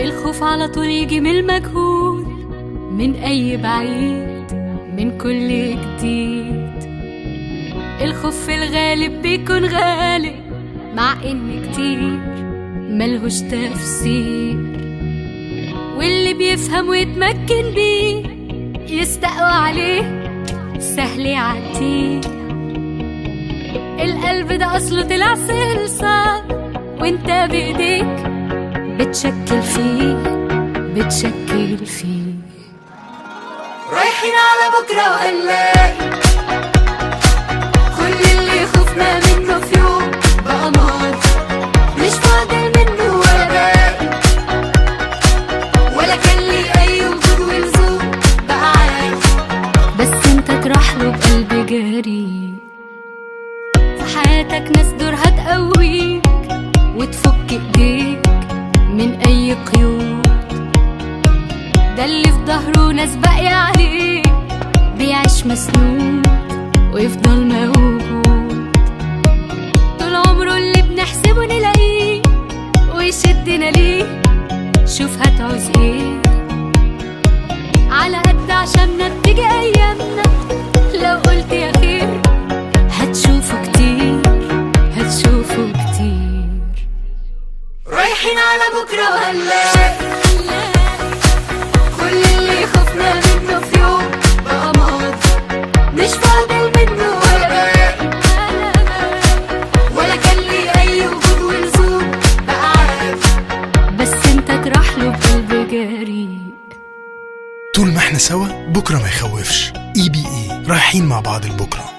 الخوف على طول يجي من المجهول من أي بعيد من كل جديد الخوف في الغالب بيكون غالب مع إن كتير ملهوش تفسير واللي بيفهم ويتمكن بيه يستقوى عليه سهل يعديه القلب ده أصله طلع سهل صعب وانت بإيديك بتشكل فيه بتشكل فيه رايحين على بكرة وهنلاقي كل اللي خفنا منه في يوم بقى ماضي مش فاضل منه ولا باقي ولا كان لي أي وجود ولزوم بقى عادي بس انت تروح له بقلب جريء في حياتك ناس دورها تقويك وتفك ايديك من اي قيود ده اللي في ظهره ناس باقية عليه بيعيش مسنود ويفضل موجود طول عمره اللي بنحسبه نلاقيه ويشدنا ليه شوف هتعوز ايه على قد عشاننا بتيجي ايامنا لو قلت يا خير هتشوفه كتير هتشوفه كتير رايحين على بكرة وهنلاقي كل اللي خفنا منه في يوم بقى ماضي مش فاضل منه ولا باقي ولا كان لي أي وجود ولزوم بقى عادي بس انت تروح له بقلب جريء طول ما احنا سوا بكرة ما يخوفش اي بي اي رايحين مع بعض لبكرة